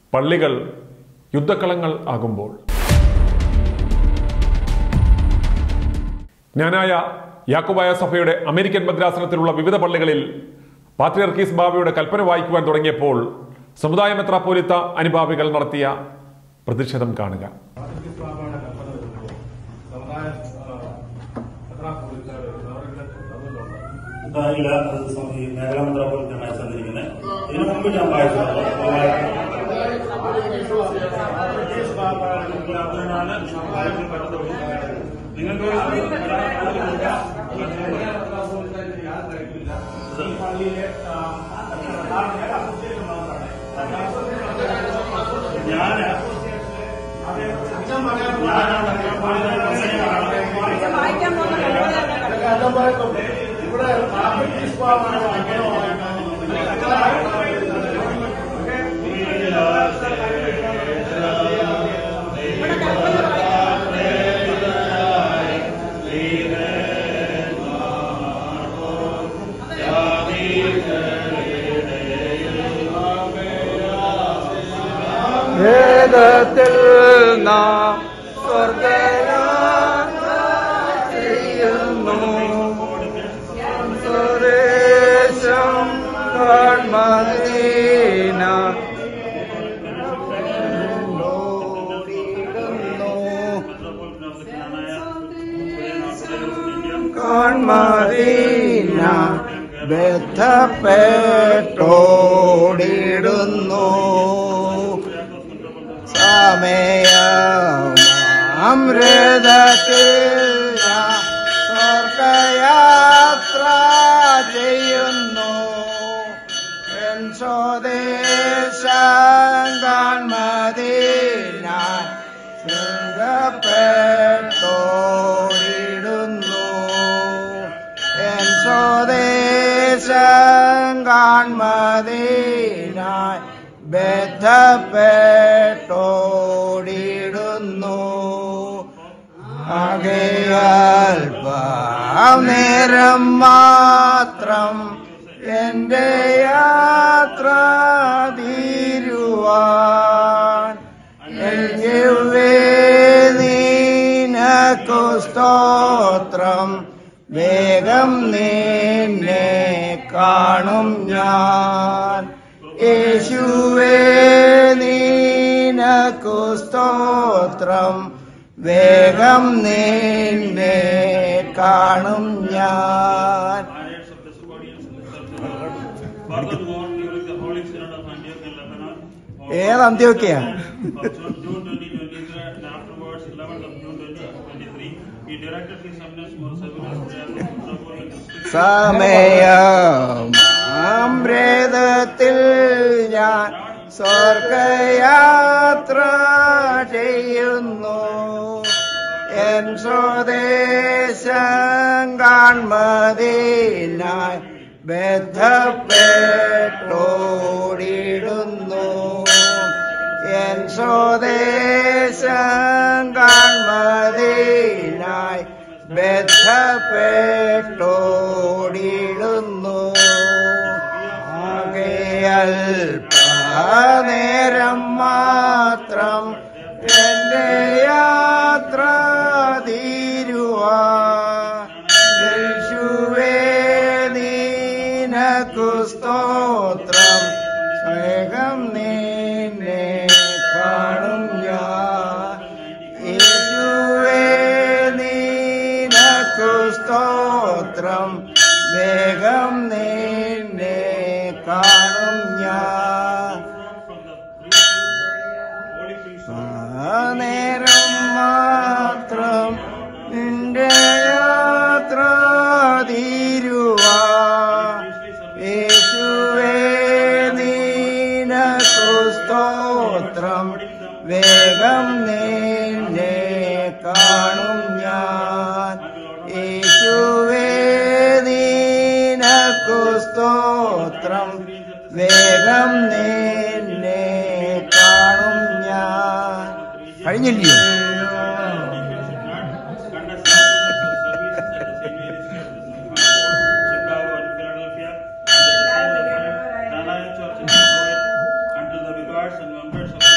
പള്ളികൾ യുദ്ധക്കളങ്ങൾ ആകുമ്പോൾ ജ്ഞാനായ യാക്കുബായ സഭയുടെ അമേരിക്കൻ ഭദ്രാസനത്തിലുള്ള വിവിധ പള്ളികളിൽ പാത്രിയർക്കീസ് ബാബയുടെ കൽപ്പന വായിക്കുവാൻ തുടങ്ങിയപ്പോൾ സമുദായ മെത്രാപ്പോലിത്ത അനുഭാവികൾ നടത്തിയ പ്രതിഷേധം കാണുക ഇസ്ലാമാണ് കൽപ്പന വരുമ്പോൾ സമുദായ മെത്രാപ്പൊലീത്ത അവരുടെ തന്നിട്ടുണ്ട് ഇല്ല അത് സം- ഈ മേഖലാ മെത്രാപ്പൊലിത്തനാണ് അയച്ചു തന്നിരിക്കുന്നത് ഇതിനു മുമ്പ് ഞാൻ വായിച്ചതാണ് അതിനാണ് സമുദായത്തിൽ പറ്റത്തുള്ളൂ നിങ്ങൾക്ക് ഈ പള്ളിയിലെ ആ, പ്രധാന അസോസിയേഷൻ മാത്രമാണ് ഞാൻ വായിക്കാൻ പോകുന്ന ഇവിടെ വേദത്തിൽ നാം സ്വർഗയാത്ര ചെയ്യുന്നു സുരേശം കാൺമദീന കാൺമദീന ബന്ധപ്പെട്ടോടിടുന്നു സമയമൃതത്തിൽ സ്വർഗയാത്ര ചെയ്യുന്നു എൻ സ്വദേശം കാൺമതിനായി ശൃംഗപ്പെട്ടോടിടുന്നു എൻ സ്വദേശം കാൺമതിനായി ബന്ധപ്പെട്ടോടിടുന്നു ആകയാൽ നേരം മാത്രം എന്റെ യാത്ര തീരുവാൻ നീനക്കു സ്തോത്രം വേഗം നിന്നെ കാണും ഞാൻ യേശുവേ നീനക്കു സ്തോത്രം വേഗം നിന്നെ കാണും ഞാൻ ഏത് അന്ത്യോക്കിയ സമയമൃതത്തിൽ ഞാൻ സ്വർഗയാത്ര ചെയ്യുന്നു എൻ സ്വദേശം കാൺമതിനായി ബന്ധപ്പെട്ടോടിടുന്നു എൻ സ്വദേശം കാൺമതിനായി ബന്ധപ്പെട്ടോടിടുന്നു നേരം മാത്രം എന്റെ യാത്ര തീരുവാൻ യേശുവേ നീനക്കു സ്തോത്രം സ്നേഹം നിന്നെ കാണും ഞാൻ യേശുവേ നീനക്കു സ്തോത്രം വേഗം നിന്നെ കാണും ഞാൻ ആ നേരം മാത്രം നിന്റെ യാത്ര തീരുവാൻ യേശുവേ നീനക്കു സ്തോത്രം വേഗം നിന്നെ കാണും ഞാൻ യേശുവേ നീനക്കു സ്തോത്രം വേഗം നിന്നെ കാണും ഞാൻ കഴിഞ്ഞില്ലയോ Until the regards and members of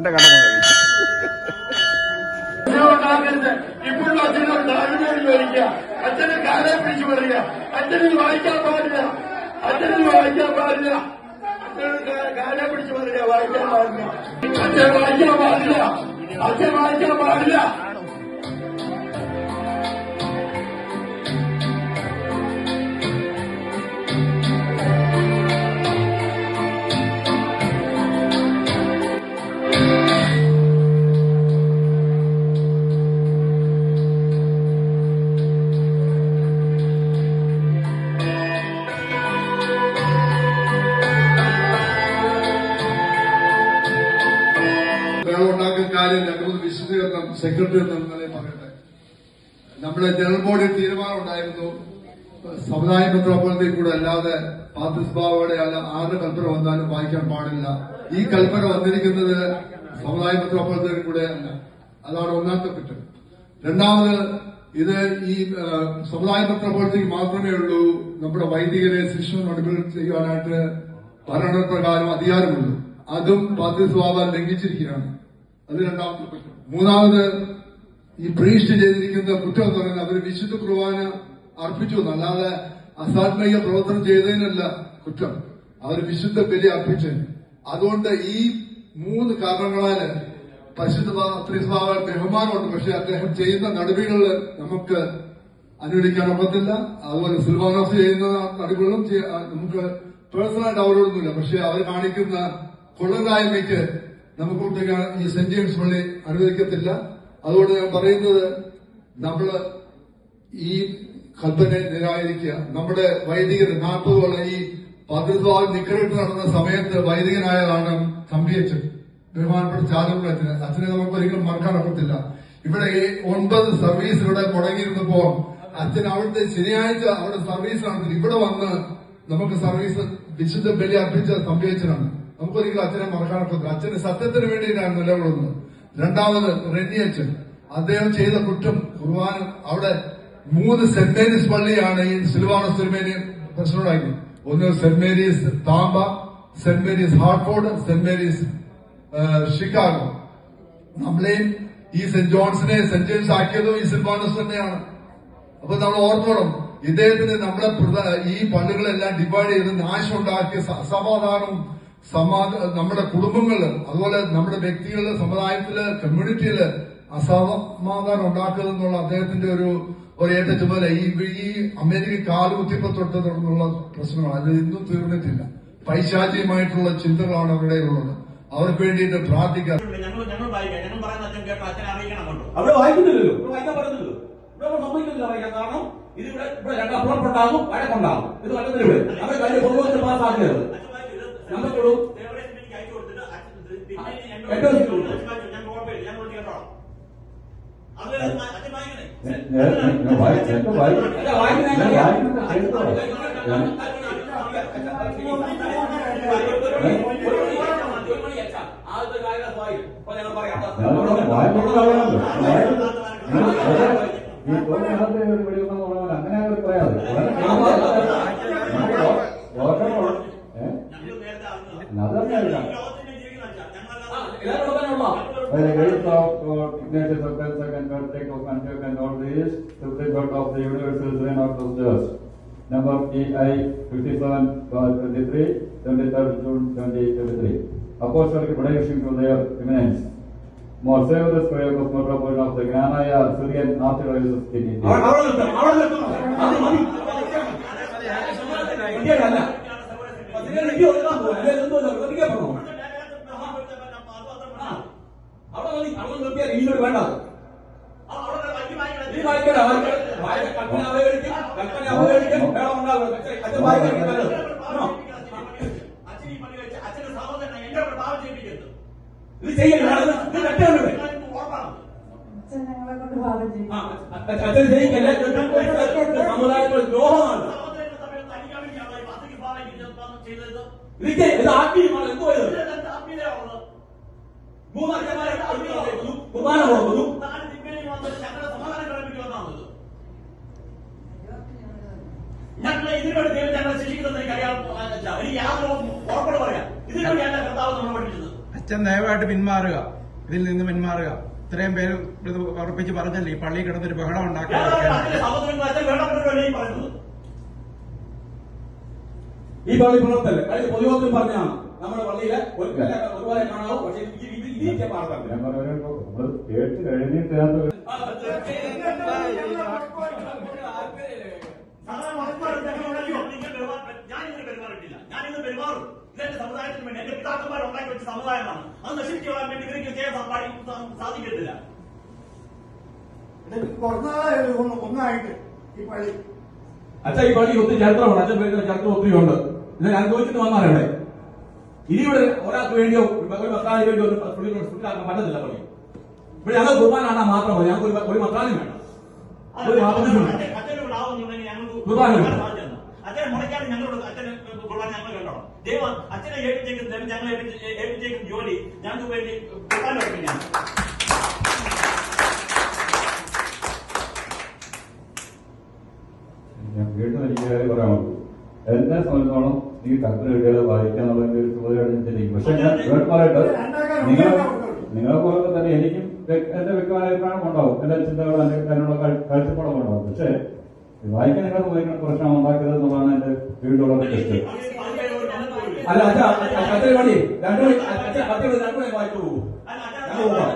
അച്ഛന്റെ കടമ കഴിച്ചു ഉണ്ടാക്കരുത് ഇപ്പോഴും അച്ഛനോട് താഴ്മയിൽ വരിക അച്ഛനെ കാലെ പിടിച്ചു പറയുക അച്ഛനിൽ വായിക്കാൻ പാടില്ല അച്ഛനിൽ വായിക്കാൻ പാടില്ല അച്ഛനോട് കാലെ പിടിച്ചു പറയുക വായിക്കാൻ പാടില്ല അച്ഛൻ വായിക്കാൻ പാടില്ല അച്ഛൻ വായിക്കാൻ പാടില്ല ഉണ്ടാക്കുന്ന കാര്യം രണ്ടുമൂന്ന് വിശദീകരണം സെക്രട്ടറി എന്ന നിലയിൽ പറയട്ടെ നമ്മുടെ ജനറൽ ബോഡി തീരുമാനം ഉണ്ടായിരുന്നു സമുദായ മെത്രോപ്പൊളിത്തിൽ കൂടെ അല്ലാതെ പാത്രിസ്ബാവയുടെ അല്ല ആരുടെ കൽപ്പന വന്നാലും വായിക്കാൻ പാടില്ല ഈ കൽപ്പന വന്നിരിക്കുന്നത് സമുദായ മെത്രോപ്പൊളിത്തിൽ കൂടെ അല്ല അതാണ് ഒന്നാമത്തെ കുറ്റം രണ്ടാമത് ഇത് ഈ ആ, സമുദായ മെത്രോപ്പൊളിറ്റിക്ക് മാത്രമേ ഉള്ളൂ നമ്മുടെ വൈദികരെ ശിക്ഷ നടപടി ചെയ്യുവാനായിട്ട് ഭരണപ്രകാരം അധികാരമുള്ളൂ അതും പാത്രിസ്ബാവ ലംഘിച്ചിരിക്കുകയാണ് അത് രണ്ടാമത്തെ കുറ്റം മൂന്നാമത് ഈ പ്രീസ്റ്റ് ചെയ്തിരിക്കുന്ന കുറ്റം എന്ന് പറയുന്നത് അവർ വിശുദ്ധ കുർബാന അർപ്പിച്ചു എന്ന്. അല്ലാതെ അസാത്മിക പ്രവർത്തനം ചെയ്തതിനല്ല കുറ്റം അവർ വിശുദ്ധ ബലി അർപ്പിച്ചു അതുകൊണ്ട് ഈ മൂന്ന് കാരണങ്ങളാല് പരിശുദ്ധ ത്രിസ്വാവൻ ബഹുമാനമുണ്ട് പക്ഷെ അദ്ദേഹം ചെയ്യുന്ന നടപടികളിൽ നമുക്ക് അനുവദിക്കാൻ ഒക്കത്തില്ല അതുപോലെ സിൽവാനോസ് ചെയ്യുന്ന നടപടികളും ചെയ്യ- നമുക്ക് പേഴ്സണലായിട്ട് അവരോടൊന്നുമില്ല പക്ഷെ അവർ കാണിക്കുന്ന കൊള്ളരായ്മയ്ക്ക് നമുക്ക് ഒട്ടും ഈ സെന്റ് ജെയിംസ് പള്ളി അനുവദിക്കത്തില്ല അതുകൊണ്ട് ഞാൻ പറയുന്നത് നമ്മള് ഈ കൽപ്പന നിരാകരിക്കുക നമ്മുടെ വൈദികർ നാൽപ്പതോളം ഈ പതിനാല് നിക്കറിട്ട് നടന്ന സമയത്ത് വൈദികനായതാണ് സംഭവിച്ചത് ബഹുമാനപ്പെട്ട ചാലൂർ അച്ഛന് അച്ഛനെ നമുക്ക് ഒരിക്കലും മറക്കാൻ ഒക്കത്തില്ല ഇവിടെ ഈ ഒൻപത് സർവീസ് ഇവിടെ മുടങ്ങിയിരുന്നപ്പോ അച്ഛൻ അവിടുത്തെ ശനിയാഴ്ച അവിടെ സർവീസ് നടത്തി ഇവിടെ വന്ന് നമുക്ക് സർവീസ് വിശുദ്ധ ബലി അർപ്പിച്ച സംഭവിച്ചതാണ് നമുക്കൊരിക്കലും അച്ഛനെ മറക്കാൻ ഒക്കത്തില്ല അച്ഛന് സത്യത്തിന് വേണ്ടിയിട്ടാണ് നിലകൊള്ളുന്നത് രണ്ടാമത് റെഡ്ഡി അച്ഛൻ അദ്ദേഹം ചെയ്ത കുറ്റം കുർബാന അവിടെ മൂന്ന് സെന്റ് മേരീസ് പള്ളിയാണ് ഈ സിൽവാന സിൽമേനി പ്രശ്നമുണ്ടാക്കി ഒന്ന് saint Mary's Tampa saint Mary's Hartford saint Mary's ആ, ഷിക്കാഗോ നമ്മളെയും ഈ സെന്റ് ജോൺസിനെ സെന്റ് ജെയിംസ് ആക്കിയതും ഈ സിൽവാനസ് തന്നെയാണ് അപ്പൊ നമ്മൾ ഓർത്തോണം ഇദ്ദേഹത്തിന് നമ്മളെ പ്രധ- ഈ പള്ളികളെല്ലാം ഡിവൈഡ് ചെയ്ത് നാശം ഉണ്ടാക്കിയ സ- അസമാധാനവും സമാധ നമ്മുടെ കുടുംബങ്ങള് അതുപോലെ നമ്മുടെ വ്യക്തികള് സമുദായത്തില് കമ്മ്യൂണിറ്റിയില് അസമാധാനം ഉണ്ടാക്കുക എന്നുള്ള അദ്ദേഹത്തിന്റെ ഒരു ഒരു ഏറ്റ ചുമതല ഈ ഈ അമേരിക്ക കാലുകുത്തിപ്പ തൊട്ട് തുടർന്നുള്ള പ്രശ്നമാണ് അത് ഇന്നും തീർന്നിട്ടില്ല പൈശാചികമായിട്ടുള്ള ചിന്തകളാണ് അവിടെ ഉള്ളത് അവർക്ക് വേണ്ടിയിട്ട് പ്രാർത്ഥിക്കാം ഞങ്ങൾ ഞങ്ങൾ വായിക്കാം ഞങ്ങൾ പറയുന്ന അച്ഛൻ കേട്ടോ അച്ഛനെ അറിയിക്കണം അങ്ങോട്ട് അവിടെ വായിക്കുന്നില്ലല്ലോ ഇവിടെ വായിക്കാൻ പറയുന്നില്ലല്ലോ ഇവിടെ നമ്മൾ സമ്മതിക്കുന്നില്ല വായിക്കാൻ കാരണം ഇത് ഇവിടെ ഇവിടെ രണ്ട് അപ്പുറപ്പുണ്ടാകും വഴക്കുണ്ടാകും ഇത് പറ്റുന്നില്ല ഇവിടെ അവർ വലിയ പൊതുവെ പാസ്സാക്കിയത് അച്ഛൻ വായിച്ചു ഇത് നമുക്കൊരു ദേവരെ എനിക്ക് അയച്ചു കൊടുത്തിട്ട് അച്ഛൻ ഇത് പിന്നെ എന്നോട് ഏറ്റവും അച്ഛൻ വായിച്ചു ഞാൻ കുഴപ്പമില്ല ഞാൻ വിളിച്ച് കേട്ടോളാം അത് അച്ഛൻ വായിക്കണേ അല്ല, വായിക്കുന്നതിനേക്കാൾ ആദ്യത്തെ കാര്യം വായിക്കും അപ്പൊ ഞങ്ങൾ പറയാം ഈ തോന്നിനകത്ത് ഒരു വെടിവെക്കുന്ന പറഞ്ഞാൽ അങ്ങനെ അവർ പറയാതെ ഞങ്ങൾ നേരത്തെ അറിഞ്ഞത് അതല്ല ഈ ലോകത്തിന്റെ ജീവിക്കുന്ന അച്ഛാ ഞങ്ങളല്ലാതെ എല്ലാവരും തന്നെയുള്ള By the grace of God, Ignatius of Pensac and Patrick of Antioch and all these, Supreme Court of the Universal Reign of the Church. Number EI 57 bar 23, 23rd June 2023. Apostolic benediction to their eminence. More save square of metropolitan of the Granaya Syrian Archdiocese in India. അവിടെ അവിടെ നിർത്തണം അവിടെ നിർത്തണം അത് മതി ഇന്ത്യയിലല്ല നിങ്ങൾ India ഒതുക്കാൻ പോകും അല്ലെ എന്തോ ഒതുക്കപ്പെടണോ ആ അവിടെ മതി അവിടെ നിർത്തിയാൽ ഇനിയൊരു വേണ്ട നീ വായിക്കല കൽപ്പന അവഹേളിക്കും കൽപ്പന അവഹേളിക്കും വേണം ഉണ്ടാകും അത് വായിക്കാൻ നല്ലത് ആണോ? അച്ഛൻ ഈ പണി വെച്ച് അച്ഛന്റെ സഹോദരനെ എന്റെ കൂടെ പാവം ചെയ്യിപ്പിക്കരുത് ഇത് ചെയ്യല്ല ഇത് ഇത് തെറ്റാണ് ഇവിടെ. ഇത് ഉറപ്പാണ് അച്ഛൻ ഞങ്ങളെ കൊണ്ട് ഭാഗം ചെയ്യും ആ, അച്ഛൻ ചെയ്യിക്കല്ല സമുദായത്തിൽ ദ്രോഹമാണ് സഹോദരന്റെ സമയത്ത് തനിക്കാൻ വേണ്ടിയാണോ ഈ പദ്ധതി പാവം ചെയ്തത് ഇത് ചെയ്യ്. ഇത് ആത്മീയമാണ് എന്തോ ഇത് ഇത് എന്ത് ആത്മീയതയാണുള്ളത്? മൂന്നച്ഛന്മാരെ കുർബാന കൊടുക്കുന്നു നാല് തിന്മേനി വന്നിട്ട് ഞങ്ങളെ സമാധാനം കളിപ്പിക്കുമെന്നാണ് ഇത്. ഞങ്ങളെ ഇതിനുവേണ്ടി ദൈവം ഞങ്ങളെ ശിക്ഷിക്കുന്നത് എനിക്ക് അറിയാം അച്ഛാ. എനിക്ക് യാതൊരു ഉറപ്പോട് പറയാം ഇതിനുവേണ്ടിയല്ല കർത്താവ് നമ്മളെ പഠിപ്പിച്ചത് അച്ഛൻ ദയവായിട്ട് പിന്മാറുക ഇതിൽ നിന്ന് പിന്മാറുക ഇത്രയും പേര് ഇത് ഉറപ്പിച്ച് പറഞ്ഞല്ലേ ഈ പള്ളി കിടന്നൊരു ബഹളം ഞാൻ ഉണ്ടാക്കാൻ അച്ഛന്റെ സഹോദരങ്ങൾ അച്ഛൻ വേണ്ടപ്പെട്ടവരല്ലേ ഈ പറയുന്നത് ഈ പള്ളി പുറത്തല്ലേ കഴിഞ്ഞ പൊതുയോഗത്തിൽ പറഞ്ഞാണ് നമ്മുടെ പള്ളിയിലെ ഒരു ഒരുപോലെ കാണാവൂ പക്ഷേ ഈ ഇത് ഇതിന്റെ പാർക്കാണ് ഞാൻ പറയുന്നത് നമ്മള് കേട്ട് കഴിഞ്ഞിട്ട് അത് സാധാരണ മതക്കാർ ഞങ്ങളുണ്ടല്ലോ നിങ്ങൾ പെരുമാ- ഞാൻ ഇങ്ങനെ പെരുമാറിയിട്ടില്ല ഞാൻ ഇന്ന് പെരുമാറും ഇതെന്റെ സമുദായത്തിന് വേണ്ടി എന്റെ പിതാക്കന്മാർ ഉണ്ടാക്കി വെച്ച സമുദായമാണ് അത് നശിപ്പിച്ചു കളയാൻ വേണ്ടി ഇവർക്ക് ചെയ്യാൻ സാ- പാടി- സാ- സാധിക്കത്തില്ല ഒന്നായിട്ട് ഈ പള്ളി അച്ഛൻ ഈ പള്ളി ഒത്തിരി ചരിത്രമുണ്ട് അച്ഛൻ പേരുന്ന ചരിത്രം ഒത്തിരി ഉണ്ട് ഇത് ഞാൻ ചോദിച്ചിട്ട് വന്നാണ് ഇവിടെ ഇനി ഇവിടെ ഒരാൾക്ക് വേണ്ടിയോ ഒരു മക്കളാന് വേണ്ടിയോ ഒരു പുള്ളി പുള്ളിക്കാർക്ക് പറ്റത്തില്ല പള്ളി ഇവിടെ ഞങ്ങൾ കുർബാനാണ് മാത്രം മതി ഞങ്ങൾക്ക് ഒരു- ഒരു മക്കളാനും വേണം ഒരു മാതാവിനും വേണം അച്ഛൻ- അച്ഛനോട് ആവുന്നുണ്ടെങ്കിൽ ഞങ്ങൾക്ക് കുർബാന വേണം. സാധിച്ചു തന്നു. അച്ഛനെ മുടക്കാതെ ഞങ്ങളോട് അച്ഛനെ കുർബാന ഞങ്ങൾ കണ്ടോ ദൈവം അച്ഛനെ ഏൽപ്പിച്ചേക്കുന്ന ഞങ്ങൾ ഏൽപ്പിച്ചേക്കുന്ന ജോലി ഞങ്ങൾക്ക് വേണ്ടി കുർബാന വെക്കുകയാണ് ഞാൻ വീണ്ടും എനിക്ക് കാര്യം പറയാനുള്ളൂ എന്നെ സംബന്ധിച്ചോളം ഈ കത്ത് കിട്ടിയത് വായിക്കാന്നുള്ളതിന്റെ ഒരു ചുമതലയാണ് ഞാൻ ചിന്തിക്കും പക്ഷെ ഞാൻ ഇവിടെ പറയട്ടെ നിങ്ങൾ നിങ്ങളെ പോലെ തന്നെ എനിക്കും വ്യ- എന്റെ വ്യക്തിപരമായ അഭിപ്രായം ഉണ്ടാവും എന്റെ ചിന്തകൾ എന്റെ അതിനുള്ള കാഴ്- കാഴ്ചപ്പാടും ഉണ്ടാവും പക്ഷേ ഇത് വായിക്കാൻ നിങ്ങൾ ഉപയോഗിക്കുന്ന പ്രശ്നം ഉണ്ടാക്കരുത് എന്നുള്ളതാണ് എന്റെ വീണ്ടുള്ള ടെസ്റ്റ് അല്ല അച്ഛ അച്ഛൻ പള്ളി രണ്ടു മണി അച്ഛൻ അച്ഛൻ രണ്ടു മണി വായിച്ചു പോകും ഞങ്ങൾ പോവാം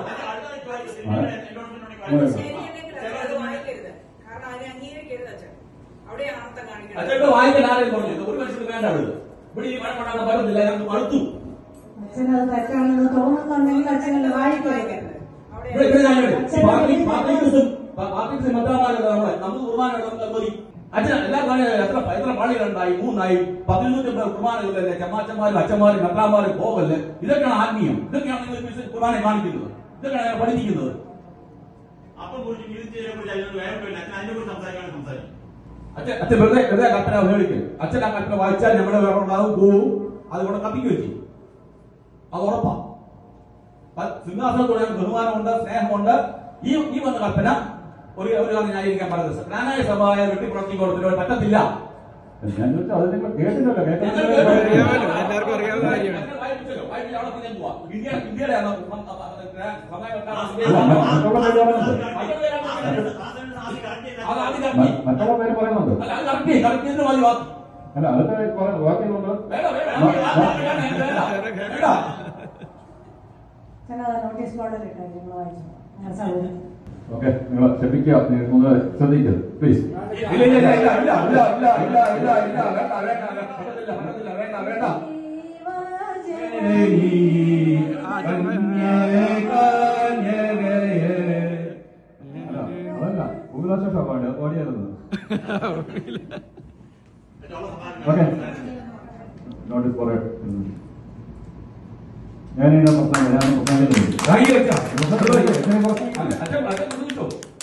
വായിക്കരുത് കാരണം അതിനെ അംഗീകരിക്കരുത് അച്ഛൻ അവിടെയാണ് അർത്ഥം കാണിക്കുന്നത് അച്ഛൻ ഇവിടെ വായിക്കാൻ ആരെയും പറഞ്ഞു ഒരു മനുഷ്യന് വേണ്ട ഇവിടെ ഇവിടെ ഈ മഴ കൊണ്ടാകാൻ പറ്റത്തില്ല ഞങ്ങൾക്ക് മടുത്തു അച്ഛനത് തെറ്റാണെന്ന് തോന്നുന്നുണ്ടെങ്കിൽ അച്ഛനത് വായിക്കരുത് ഇവിടെ ഇവിടെ ഞാൻ പാർട്ടി പാർട്ടിക്കും പാർട്ടിക്കും മന്ത്രാമാരല്ല നമ്മളെ നമുക്ക് കുർബാന മതി അച്ഛൻ എല്ലാ കാര്യം എത്ര എത്ര പള്ളികളുണ്ടായി മൂന്നായി പതിനൊന്നൂറ്റി അമ്പത് കുർബാനകളല്ലേ ചമ്മാച്ചന്മാരും അച്ഛന്മാരും മന്ത്രാമാരും പോകല്ലേ ഇതൊക്കെയാണ് ആത്മീയം ഇതൊക്കെയാണ് നിങ്ങൾ ക്രിസ്ത്യൻ കുർബാന കാണിക്കുന്നത് ഇതൊക്കെയാണ് ഞങ്ങൾ പഠിപ്പിക്കുന്നത് അപ്പം കുറിച്ച് നീതിയെ കുറിച്ച് അതിനോട് വേറെ പോയില്ല അച്ഛൻ അതിനെ കുറിച്ച് സംസാരിക്കാൻ സംസാരിക്കും അച്ഛൻ അച്ഛൻ വെറുതെ വെറുതെ കൽപ്പന മേടിക്കും അച്ഛൻ ആ കൽപ്പന വായിച്ചാൽ നമ്മുടെ വേറെ ഉണ്ടാകും പോവും അതുകൊണ്ട് കത്തിക്കുകയും ചെയ്യും അത് ഉറപ്പാ പ- സിംഹാസനത്തോടെ ഞങ്ങൾക്ക് ബഹുമാനമുണ്ട് സ്നേഹമുണ്ട് ഈ ഈ വന്ന കൽപ്പന ഒരു ഒരു കാര്യം ന്യായീകരിക്കാൻ പറഞ്ഞത് ജ്ഞാനായ സഭയെ വെട്ടിപ്പുറത്തിക്കൊടുത്തിട്ട് പറ്റത്തില്ല ഞാൻ ചോദിച്ചാൽ അത് നിങ്ങൾ കേട്ടില്ലല്ലോ ഞങ്ങൾ കേട്ടില്ല എല്ലാവർക്കും അറിയാവുന്ന കാര്യമാണ് ഞങ്ങൾ വായിപ്പിച്ചല്ലോ. വായിപ്പിച്ച് അവിടെ പിന്നെ എന്തുവാ? ഇന്ത്യ ഇന്ത്യയുടെ ആണ് സം- അ- അ- അ- സമയം വെക്കാൻ അല്ല, മറ്റുള്ള പേര് പറയുന്നുണ്ട് മറ്റുള്ള പേര് പറയുന്നുണ്ട്. അത് അത് കറക്റ്റ്. മ- മറ്റുള്ള പേര് പറയുന്നുണ്ട് അല്ല, അത് കറക്റ്റ്. കറക്റ്റ് ചെയ്തിട്ട് മതി വാ. അല്ല അതൊക്കെ കുറെ വാക്യങ്ങളുണ്ട് വേണ്ട, വേണ്ട, വേണ്ട, വേണ്ട, വേണ്ട, വേണ്ട, വേണ്ട. അച്ഛനത് നോട്ടീസ് ബോർഡിൽ ഇട്ടോ നിങ്ങൾ വായിച്ചു ഞാൻ സൗകര്യം ഓക്കെ നിങ്ങൾ ക്ഷമിക്കുക നിങ്ങൾ ഒന്ന് ശ്രദ്ധിക്കരുത് പ്ലീസ് ഇല്ല, ഇല്ല, ഇല്ല, ഇല്ല, ഇല്ല, ഇല്ല, ഇല്ല, ഇല്ല, ഇല്ല, ഇല്ല, വേണ്ട, വേണ്ട, വേണ്ട, പറ്റത്തില്ല, പറ്റത്തില്ല, വേണ്ട, വേണ്ട. അല്ല അതല്ല ഭൂമിദാശ പാടി പാടിയായിരുന്നു ഓക്കെ നോട്ടീസ് ഫോർ ഞാൻ ഇതിനെ പ്രശ്നം ഞാൻ പ്രശ്നം കൈ വെച്ചാ. അല്ല, അച്ഛൻ അച്ഛൻ ചോദിച്ചോ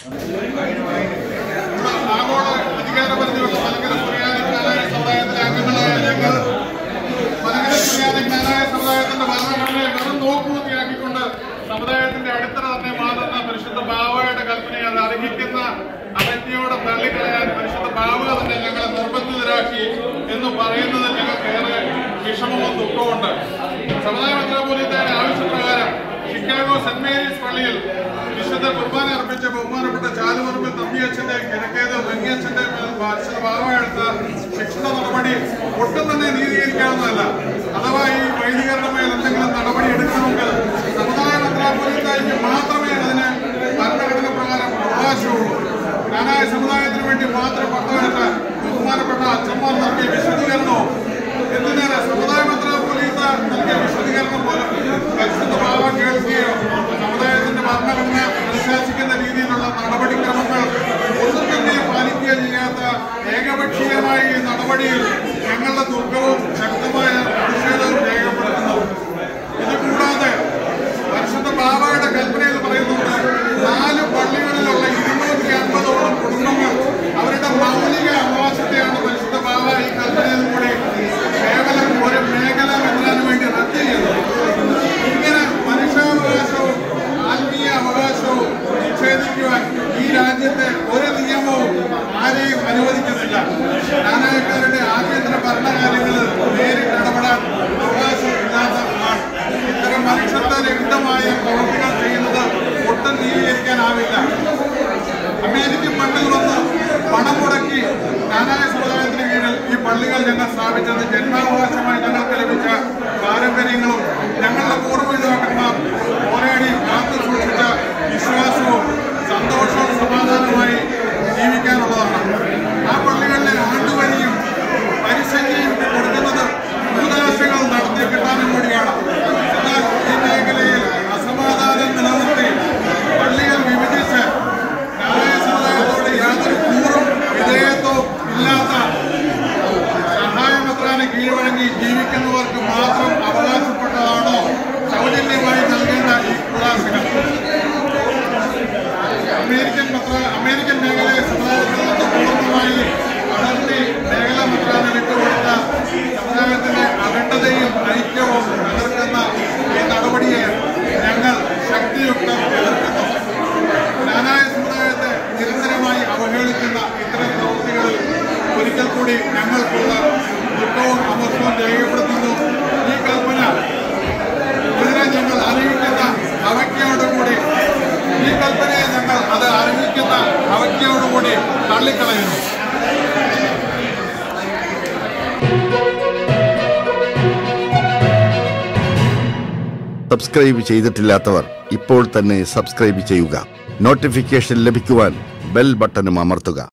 ആഗോള അധികാരപരിധിയുള്ള മലങ്കര സുറിയാനി ജ്ഞാനായ സമുദായത്തിലെ അംഗങ്ങളായ ഞങ്ങൾ മലങ്കര സുറിയാനി ജ്ഞാനായ സമുദായത്തിന്റെ ഭരണഘടനയെ വെറും നോക്കുകൂത്തിയാക്കിക്കൊണ്ട് സമുദായത്തിന്റെ അടിത്തറ തന്നെ മാറുന്ന പരിശുദ്ധ ബാവയുടെ കൽപ്പനയെ അത് അർഹിക്കുന്ന അവജ്ഞയോടെ തള്ളിക്കളയാൻ പരിശുദ്ധ ബാവ തന്നെ ഞങ്ങളെ നിർബന്ധിതരാക്കി എന്ന് പറയുന്നത് ഞങ്ങൾക്ക് ഏറെ വിഷമവും ദുഃഖവുമുണ്ട് സമുദായ മെത്രാപോലീത്തയുടെ ആവശ്യപ്രകാരം ഷിക്കാഗോ സെന്റ് മേരീസ് പള്ളിയിൽ വിശുദ്ധ കുർബാന അർപ്പിച്ച ബഹുമാനപ്പെട്ട ചാലുപറമ്പിൽ തമ്മിയച്ഛന്റെ കിഴക്കേത് വെങ്ങിയച്ഛന്റെ മേൽ പരിശുദ്ധ ഭാവമെടുത്ത ശിക്ഷണ നടപടി ഒട്ടും തന്നെ നീതീകരിക്കാവുന്നതല്ല അഥവാ ഈ വൈദികരുടെ എന്തെങ്കിലും നടപടി എടുക്കണമെങ്കിൽ സമുദായ മെത്രാപോലീത്തായിക്ക് മാത്രമേ അതിന് ഭരണഘടന പ്രകാരം അവകാശമുള്ളൂ ഞാനായ സമുദായത്തിന് വേണ്ടി മാത്രം പട്ടമെടുത്ത ബഹുമാനപ്പെട്ട അച്ഛന്മാർ നൽകിയ വിശദീകരണവും എന്തിനേറെ സമുദായ മെത്രാപോലീത്ത നൽകിയ വിശദീകരണം പോലും പരിശുദ്ധ ഭാവ കേൾക്കുകയോ സമുദായത്തിന്റെ ഭരണഘടന അനുശാസിക്കുന്ന രീതിയിലുള്ള നടപടിക്രമങ്ങൾ ഒന്നും തന്നെ പാലിക്കുകയോ ചെയ്യാത്ത ഏകപക്ഷീയമായ ഈ നടപടിയിൽ ഞങ്ങളുടെ ദുഃഖവും ശക്തമായ പ്രതിഷേധവും രേഖപ്പെടുത്തുന്നു ഇതുകൂടാതെ പരിശുദ്ധ ബാബയുടെ കൽപ്പനയിൽ പറയുന്നുണ്ട് നാല് പള്ളികളിലുള്ള ഇരുന്നൂറ്റി അൻപതോളം കുടുംബങ്ങൾ അവരുടെ മൗലിക അവകാശത്തെയാണ് പരിശുദ്ധ ബാബ ഈ കൽപ്പനയിൽ കൂടി കേവലം ഒരു മേഖല വെക്കാൻ വേണ്ടി റദ്ദ് ചെയ്തത് ഇങ്ങനെ മനുഷ്യാവകാശവും ആത്മീയ അവകാശവും നിഷേധിക്കുവാൻ ഈ രാജ്യത്തെ ഒരു നിയമവും ആരെയും അനുവദിക്കുന്നില്ല നാനായക്കാരുടെ ആഭ്യന്തര ഭരണകാര്യങ്ങളിൽ നേരിട്ട് ഇടപെടും ഞങ്ങൾ സ്ഥാപിച്ചത് ജന്മാവകാശമായി ഞങ്ങൾക്ക് ലഭിച്ച പാരമ്പര്യങ്ങളും ഞങ്ങളുടെ പൂർവ്വപിതാക്കന്മാർ പോരാടി കാത്തു സൂക്ഷിച്ച വിശ്വാസവും സന്തോഷവും സമാധാനവുമായി ജീവിക്കാനുള്ളതാണ് ആ പള്ളികളിലെ ആണ്ടുവരിയും പരിസംഖ്യയും കൊടുക്കുന്നത് ഭൂതാശകൾ നടത്തി കിട്ടാനും കൂടിയാണ് എന്നാൽ ഈ മേഖലയിൽ അസമാധാനം നിലനിർത്തി പള്ളികൾ വിഭജിച്ച് ന്യായ സമുദായത്തോട് യാതൊരു കൂറും വിധേയത്വവും ഇല്ലാത്ത സഹായപത്രാന് കീഴ്വഴങ്ങി ജീവിക്കുന്നവർക്ക് മാത്രം അവകാശപ്പെട്ടതാണോ സൗജന്യമായി നൽകേണ്ട ഈ കുടാശകൾ അമേരിക്കൻ പത്ര അമേരിക്കൻ മേഖലയെ സമുദായത്തിൽ നിന്ന് പൂർണ്ണമായി അടർത്തി മേഖല പത്രാന് വിട്ടുകൊടുത്ത സമുദായത്തിന്റെ അഖണ്ഡതയും ഐക്യവും തകർക്കുന്ന ഈ നടപടിയെ ഞങ്ങൾ ശക്തിയുക്തം എതിർക്കുന്നു ജ്ഞാനായ സമുദായത്തെ നിരന്തരമായി അവഹേളിക്കുന്ന ഇത്തരം പ്രവൃത്തികളിൽ ഒരിക്കൽ കൂടി ഞങ്ങൾക്കുള്ള ദുഃഖവും അമർഷവും രേഖപ്പെടുത്തുന്നു ഈ കൽപ്പന ഇതിനെ ഞങ്ങൾ അറിയിക്കുന്ന അവയ്ക്കയോടുകൂടി ഈ കൽപ്പനയെ ഞങ്ങൾ അത് അറിയിക്കുന്ന അവയ്ക്കയോടുകൂടി തള്ളിക്കളയുന്നു സബ്സ്ക്രൈബ് ചെയ്തിട്ടില്ലാത്തവർ ഇപ്പോൾ തന്നെ സബ്സ്ക്രൈബ് ചെയ്യുക നോട്ടിഫിക്കേഷൻ ലഭിക്കുവാൻ ബെൽ ബട്ടണും അമർത്തുക